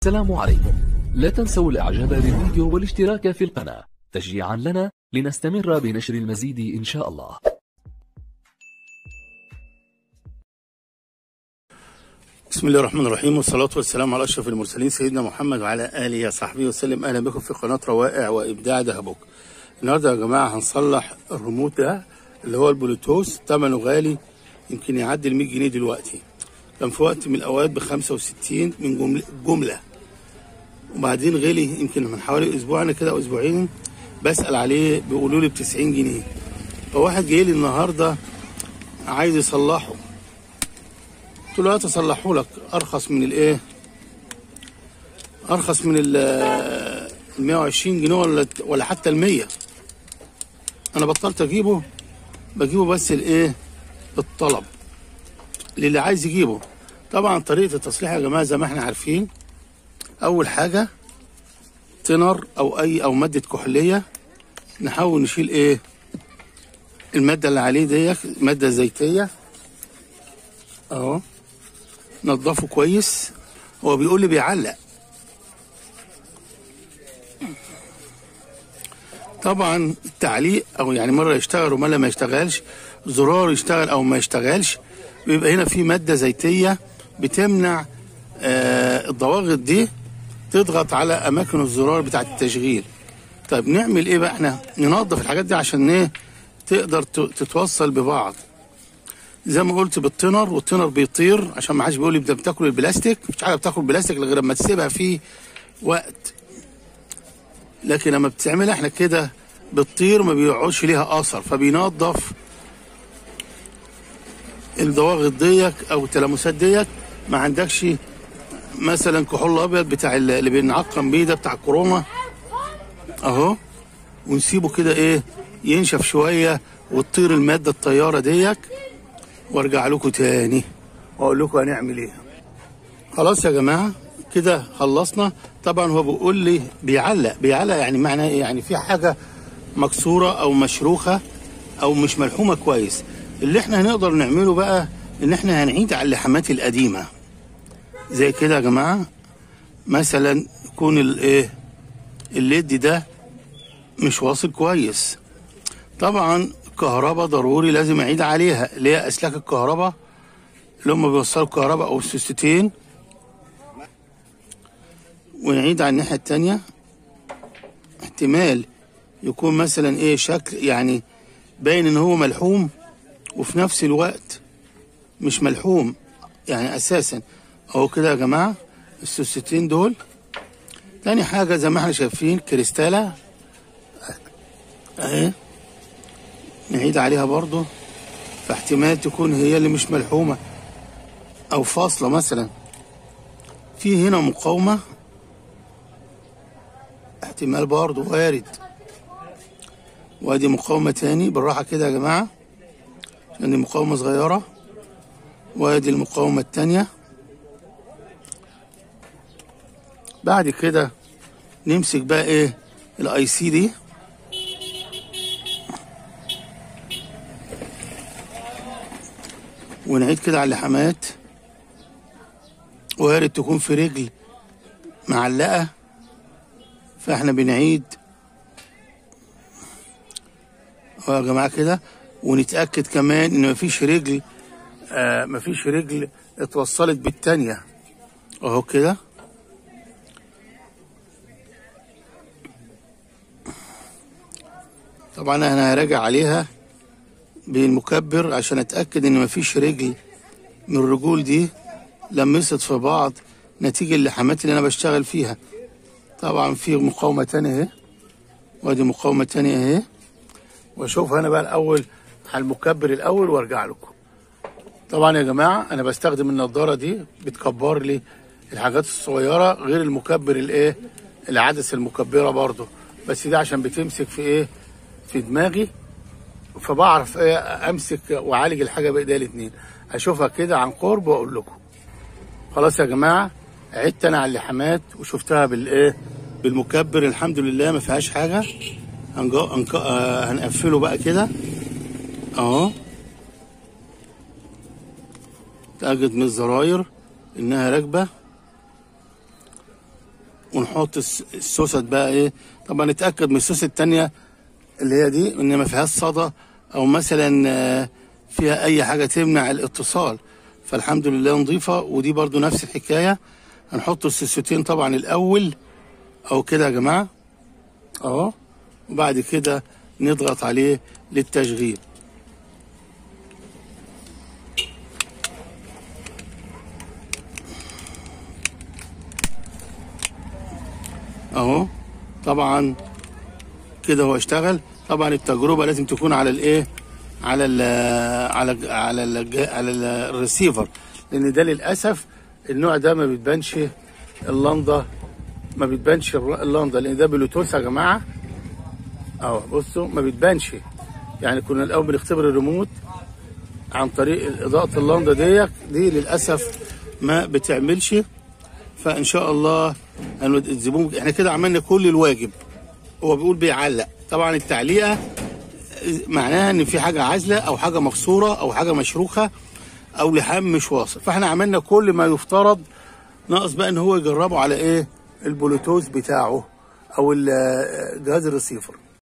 السلام عليكم لا تنسوا الاعجاب بالفيديو والاشتراك في القناة تشجيعا لنا لنستمر بنشر المزيد ان شاء الله بسم الله الرحمن الرحيم والصلاة والسلام على أشرف المرسلين سيدنا محمد وعلى آله وصحبه وسلم أهلا بكم في قناة روائع وإبداع دهبوك النهاردة يا جماعة هنصلح الريموت ده اللي هو البلوتوث ثمنه غالي يمكن يعدي ال 100 جنيه دلوقتي كان في وقت من الأوقات ب 65 من جملة, جملة وبعدين غلي يمكن من حوالي أسبوع أنا كده أو أسبوعين بسأل عليه بيقولوا لي ب 90 جنيه فواحد جاي لي النهاردة عايز يصلحه قلت له هات اصلحه لك ارخص من الايه ارخص من ال 120 جنيه ولا ولا حتى ال 100 انا بطلت اجيبه بجيبه بس الايه بالطلب للي عايز يجيبه طبعا طريقه التصليح يا جماعه زي ما احنا عارفين اول حاجه تنر او اي او ماده كحوليه نحاول نشيل ايه الماده اللي عليه ديت ماده زيتيه اهو نضفه كويس هو بيقول لي بيعلق طبعا التعليق او يعني مره يشتغل ومره ما يشتغلش زرار يشتغل او ما يشتغلش بيبقى هنا في ماده زيتيه بتمنع آه الضواغط دي تضغط على اماكن الزرار بتاعه التشغيل طيب نعمل ايه بقى احنا ننظف الحاجات دي عشان ايه تقدر تتوصل ببعض زي ما قلت بالتنر والتنر بيطير عشان ما حدش بيقول لي ده بتاكل البلاستيك مفيش حاجه بتاكل البلاستيك غير لما تسيبها فيه وقت لكن لما بتعملها احنا كده بتطير ما بيقعدش ليها اثر فبينظف الضواغط ديك او التلامسات ديك ما عندكش مثلا كحول ابيض بتاع اللي بنعقم بيه ده بتاع الكورونا اهو ونسيبه كده ايه ينشف شويه وتطير الماده الطياره ديك وارجع لكم تاني واقول لكم هنعمل ايه خلاص يا جماعه كده خلصنا طبعا هو بيقول لي بيعلق بيعلق يعني معنى ايه يعني في حاجه مكسوره او مشروخه او مش ملحومه كويس اللي احنا هنقدر نعمله بقى ان احنا هنعيد على اللحامات القديمه زي كده يا جماعه مثلا يكون الايه الليد ده مش واصل كويس طبعا الكهرباء ضروري لازم اعيد عليها اللي هي اسلاك الكهرباء اللي هم بيوصلوا الكهرباء او السوستين ونعيد على الناحيه التانية احتمال يكون مثلا ايه شكل يعني باين ان هو ملحوم وفي نفس الوقت مش ملحوم يعني اساسا اهو كده يا جماعه السوستين دول تاني حاجه زي ما احنا شايفين كريستاله اهي نعيد عليها برضه فاحتمال تكون هي اللي مش ملحومة أو فاصلة مثلا في هنا مقاومة احتمال برضه وارد وادي مقاومة تاني بالراحة كده يا جماعة عشان دي مقاومة صغيرة وادي المقاومة التانية بعد كده نمسك بقى ايه الاي سي دي ونعيد كده على اللحامات وارد تكون في رجل معلقة فاحنا بنعيد اهو يا جماعة كده ونتأكد كمان ان مفيش رجل آه مفيش رجل اتوصلت بالتانية اهو كده طبعا انا هراجع عليها بالمكبر عشان اتاكد ان مفيش رجل من الرجول دي لمست في بعض نتيجه اللحامات اللي انا بشتغل فيها طبعا في مقاومه تانية اهي وادي مقاومه تانية اهي واشوف انا بقى الاول على المكبر الاول وارجع لكم طبعا يا جماعه انا بستخدم النضاره دي بتكبر لي الحاجات الصغيره غير المكبر الايه العدسه المكبره برضو بس دي عشان بتمسك في ايه في دماغي فبعرف ايه امسك واعالج الحاجه بايديا الاثنين اشوفها كده عن قرب واقول لكم خلاص يا جماعه عدت انا على اللحامات وشفتها بالايه بالمكبر الحمد لله ما فيهاش حاجه هنجو... هنك... آه هنقفله بقى كده اهو تأكد من الزراير انها راكبه ونحط الس- السوست بقى ايه طبعا نتاكد من السوست التانية اللي هي دي ان ما فيهاش صدى او مثلا آه، فيها اي حاجه تمنع الاتصال فالحمد لله نظيفه ودي برضو نفس الحكايه هنحط السوستين طبعا الاول او كده يا جماعه اهو وبعد كده نضغط عليه للتشغيل اهو طبعا كده هو اشتغل طبعا التجربه لازم تكون على الايه على ال على ال على ال على ال- الريسيفر لان ده للاسف النوع ده ما بتبانش اللنده ما بتبانش الر- اللنده لان ده بلوتوث يا جماعه اهو بصوا ما بتبانش يعني كنا الاول بنختبر الريموت عن طريق اضاءه اللنده ديت دي للاسف ما بتعملش فان شاء الله هنود- الزبون احنا كده عملنا كل الواجب هو بيقول بيعلق طبعا التعليقه معناها ان في حاجه عازله او حاجه مكسوره او حاجه مشروخه او لحام مش واصل فاحنا عملنا كل ما يفترض ناقص بقى ان هو يجربه على ايه البلوتوث بتاعه او ال- جهاز الريسيفر